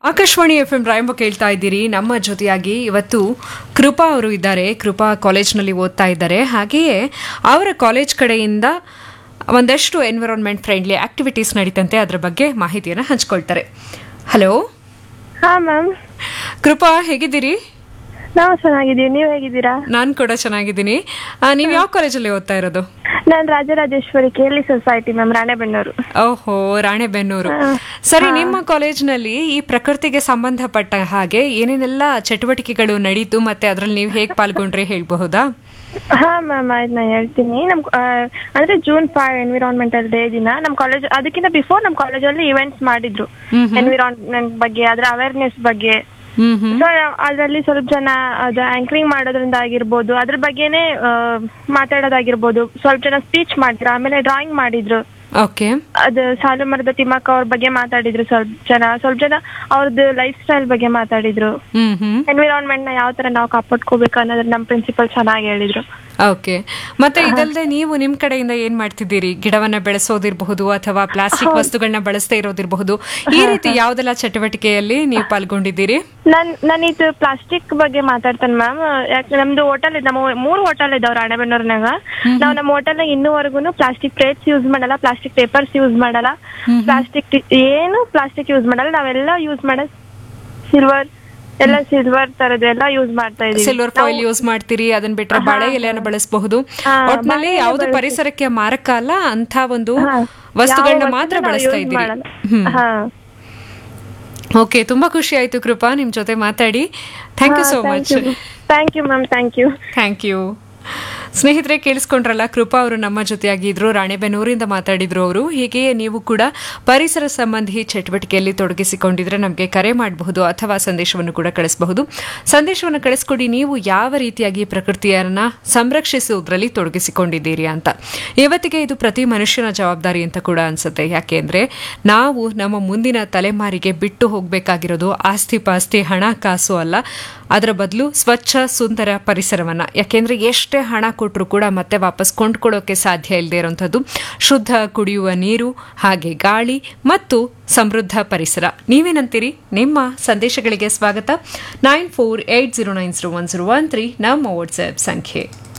Akashvani F M ರಾಯಂಬ ಕೇಳ್ತಾ ಇದ್ದೀರಿ ನಮ್ಮ ಜೊತೆಯಾಗಿ ಇವತ್ತು ಕೃಪಾ ಅವರು ಇದ್ದಾರೆ ಕೃಪಾ ಕಾಲೇಜ್ನಲ್ಲಿ ಓದ್ತಾ ಇದ್ದಾರೆ ಹಾಗೆಯೇ ಅವರ ಕಾಲೇಜ್ ಕಡೆಯಿಂದ ಒಂದಷ್ಟು ಎನ್ವಿರಾನ್ಮೆಂಟ್ ಫ್ರೆಂಡ್ಲಿ ಆಕ್ಟಿವಿಟೀಸ್ ನಡೀತಂತೆ ಅದರ ಬಗ್ಗೆ ಮಾಹಿತಿಯನ್ನು ಹಂಚ್ಕೊಳ್ತಾರೆ ಹಲೋ ಹಾ ಮ್ಯಾಮ್ ಕೃಪಾ ಹೇಗಿದ್ದೀರಿ ನಾವು ಚೆನ್ನಾಗಿದ್ದೀವಿ ನೀವು ಹೇಗಿದ್ದೀರಾ ನಾನು ಕೂಡ ಚೆನ್ನಾಗಿದ್ದೀನಿ ನೀವು ಯಾವ ಕಾಲೇಜಲ್ಲಿ ಓದ್ತಾ ಇರೋದು ನಾನು ರಾಜರಾಜೇಶ್ವರಿ ಕೇಳಿ ಸೊಸೈಟಿ ಮ್ಯಾಮ್ ರಾಣೆಬೆನ್ನೂರು ಓಹೋ ರಾಣೆಬೆನ್ನೂರು ಸರಿ ನಿಮ್ಮ ಕಾಲೇಜ್ನಲ್ಲಿ ಈ ಪ್ರಕೃತಿಗೆ ಸಂಬಂಧಪಟ್ಟ ಹಾಗೆ ಏನೇನೆಲ್ಲ ಚಟುವಟಿಕೆಗಳು ನಡೀತು ಮತ್ತೆ ಅದರಲ್ಲಿ ನೀವು ಹೇಗೆ ಪಾಲ್ಗೊಂಡ್ರೆ ಹೇಳ್ಬಹುದಾ ಹಾ ಮ್ಯಾಮ್ ಆಯ್ತು ನಾನು ಹೇಳ್ತೀನಿ ನಮ್ ಆ, ಅಂದ್ರೆ ಜೂನ್ ಫೈವ್ ಎನ್ವಿರಾನ್ಮೆಂಟಲ್ ಡೇ ದಿನ ನಮ್ಮ ಕಾಲೇಜ್ ಅದಕ್ಕಿಂತ ಬಿಫೋರ್ ನಮ್ಮ ಕಾಲೇಜಲ್ಲಿ ಇವೆಂಟ್ಸ್ ಮಾಡಿದ್ರು ಎನ್ವಿರಾನ್ಮೆಂಟ್ ಬಗ್ಗೆ ಅದರ ಅವೇರ್ನೆಸ್ ಬಗ್ಗೆ ಹ್ಮ್ ಹ್ಮ್ ಸೊ ಅದರಲ್ಲಿ ಸ್ವಲ್ಪ ಜನ ಅದು ಆಂಕರಿಂಗ್ ಮಾಡೋದ್ರಿಂದ ಆಗಿರ್ಬೋದು ಅದ್ರ ಬಗ್ಗೆನೇ ಆ, ಮಾತಾಡೋದಾಗಿರ್ಬೋದು ಸ್ವಲ್ಪ ಜನ ಸ್ಪೀಚ್ ಮಾಡಿದ್ರು ಆಮೇಲೆ ಡ್ರಾಯಿಂಗ್ ಮಾಡಿದ್ರು ಓಕೆ ಅದು ಸಾಲು ಮರದ ತಿಮ್ಮಕ್ಕ ಅವ್ರ ಬಗ್ಗೆ ಮಾತಾಡಿದ್ರು ಸ್ವಲ್ಪ ಜನ ಸ್ವಲ್ಪ ಜನ ಅವ್ರದ್ದು ಲೈಫ್ ಸ್ಟೈಲ್ ಬಗ್ಗೆ ಮಾತಾಡಿದ್ರು ಹ್ಮ್ ಹ್ಮ್ ಎನ್ವಿರಾನ್ಮೆಂಟ್ ನ ಯಾವ ತರ ನಾವು ಕಾಪಾಡ್ಕೋಬೇಕು ಅನ್ನೋದ್ರ ನಮ್ಮ ಪ್ರಿನ್ಸಿಪಲ್ ಚೆನ್ನಾಗಿ ಹೇಳಿದ್ರು ಓಕೆ ಮತ್ತೆ ಇದಲ್ಲದೆ ನೀವು ನಿಮ್ ಕಡೆಯಿಂದ ಏನ್ ಮಾಡ್ತಿದ್ದೀರಿ ಗಿಡವನ್ನ ಬೆಳೆಸೋದಿರಬಹುದು ಅಥವಾ ಪ್ಲಾಸ್ಟಿಕ್ ವಸ್ತುಗಳನ್ನ ಬಳಸದೇ ಇರೋದಿರಬಹುದು ಈ ರೀತಿ ಯಾವ್ದೆಲ್ಲ ಚಟುವಟಿಕೆಯಲ್ಲಿ ನೀವು ಪಾಲ್ಗೊಂಡಿದ್ದೀರಿ ನನ್ ನಾನು ಇದು ಪ್ಲಾಸ್ಟಿಕ್ ಬಗ್ಗೆ ಮಾತಾಡ್ತೇನೆ ಮ್ಯಾಮ್ ಯಾಕೆ ನಮ್ದು ಹೋಟೆಲ್ ನಮ್ಮ ಮೂರು ಹೋಟೆಲ್ ಇದಾವ್ ರಾಣೆಬೆನ್ನೂರ್ನಾಗ ನಾವು ನಮ್ಮ ಹೋಟೆಲ್ ಇನ್ನೂವರೆಗೂ ಪ್ಲಾಸ್ಟಿಕ್ ಪ್ಲೇಟ್ಸ್ ಯೂಸ್ ಮಾಡಲ್ಲ ಪ್ಲಾಸ್ಟಿಕ್ ಪೇಪರ್ಸ್ ಯೂಸ್ ಮಾಡಲ್ಲ ಪ್ಲಾಸ್ಟಿಕ್ ಏನು ಪ್ಲಾಸ್ಟಿಕ್ ಯೂಸ್ ಮಾಡಲ್ಲ ನಾವೆಲ್ಲ ಯೂಸ್ ಮಾಡೋ ಸಿಲ್ವರ್ ಎಲ್ಲ ಸಿಲ್ವರ್ ತರದ್ದು ಎಲ್ಲ ಯೂಸ್ ಮಾಡ್ತಾ ಇದೀವಿ ಸಿಲ್ವರ್ ಫಾಯಿಲ್ ಯೂಸ್ ಮಾಡ್ತೀರಿ ಅದನ್ನ ಬಿಟ್ರೆ ಬಾಳೆ ಎಲೆಯನ್ನು ಬಳಸಬಹುದು ಹಾ, ಒಟ್ನಲ್ಲಿ ಬಾಳೆ ಎಲೆ ಯಾವ್ದು ಬಳಸಿ. ಪರಿಸರಕ್ಕೆ ಮಾರಕ ಅಲ್ಲ ಅಂತ ಒಂದು ಹಾ. ವಸ್ತುಗಳನ್ನ ಯಾವ ಮಾತ್ರ ವಸ್ತುನ ನಾವು ಬಳಸ್ತಾ use ಇದ್ದೀರಿ ಮಾಡಲ್ಲ. ಹ್ಮ್ ಹಾ ಓಕೆ ತುಂಬಾ ಖುಷಿ ಆಯ್ತು ಕೃಪಾ ನಿಮ್ ಜೊತೆ ಮಾತಾಡಿ thank you so much thank you ma'am thank you thank you ಸ್ನೇಹಿತರೆ ಕೇಳಿಸ್ಕೊಂಡ್ರಲ್ಲ ಕೃಪಾ ಅವರು ನಮ್ಮ ಜೊತೆಯಾಗಿದ್ರು ರಾಣೆಬೆನ್ನೂರಿಂದ ಮಾತಾಡಿದ್ರು ಅವರು ಹೀಗೆಯೇ ನೀವು ಕೂಡ ಪರಿಸರ ಸಂಬಂಧಿ ಚಟುವಟಿಕೆಯಲ್ಲಿ ತೊಡಗಿಸಿಕೊಂಡಿದ್ರೆ ನಮಗೆ ಕರೆ ಮಾಡಬಹುದು ಅಥವಾ ಸಂದೇಶವನ್ನು ಕೂಡ ಕಳಿಸಬಹುದು ಸಂದೇಶವನ್ನು ಕಳಿಸ್ಕೊಡಿ ನೀವು ಯಾವ ರೀತಿಯಾಗಿ ಪ್ರಕೃತಿಯನ್ನ ಸಂರಕ್ಷಿಸುವುದರಲ್ಲಿ ತೊಡಗಿಸಿಕೊಂಡಿದ್ದೀರಿ ಅಂತ ಇವತ್ತಿಗೆ ಇದು ಪ್ರತಿ ಮನುಷ್ಯನ ಜವಾಬ್ದಾರಿ ಅಂತ ಕೂಡ ಅನ್ಸುತ್ತೆ ಯಾಕೆಂದ್ರೆ ನಾವು ನಮ್ಮ ಮುಂದಿನ ತಲೆಮಾರಿಗೆ ಬಿಟ್ಟು ಹೋಗಬೇಕಾಗಿರೋದು ಆಸ್ತಿ ಪಾಸ್ತಿ ಹಣ ಕಾಸು ಅಲ್ಲ ಅದರ ಬದಲು ಸ್ವಚ್ಛ ಸುಂದರ ಪರಿಸರವನ್ನ ಯಾಕೆಂದ್ರೆ ಎಷ್ಟೇ ಹಣ ಕೊಟ್ಟರು ಕೂಡ ಮತ್ತೆ ವಾಪಸ್ ಕೊಂಡ್ಕೊಳ್ಳೋಕೆ ಸಾಧ್ಯ ಇಲ್ಲದೆ ಇರುವಂಥದ್ದು ಶುದ್ಧ ಕುಡಿಯುವ ನೀರು ಹಾಗೆ ಗಾಳಿ ಮತ್ತು ಸಮೃದ್ಧ ಪರಿಸರ ನೀವೇನಂತೀರಿ ನಿಮ್ಮ ಸಂದೇಶಗಳಿಗೆ ಸ್ವಾಗತ nine four eight zero nine zero one zero one three ನಮ್ಮ ವಾಟ್ಸ್ಆ್ಯಪ್ ಸಂಖ್ಯೆ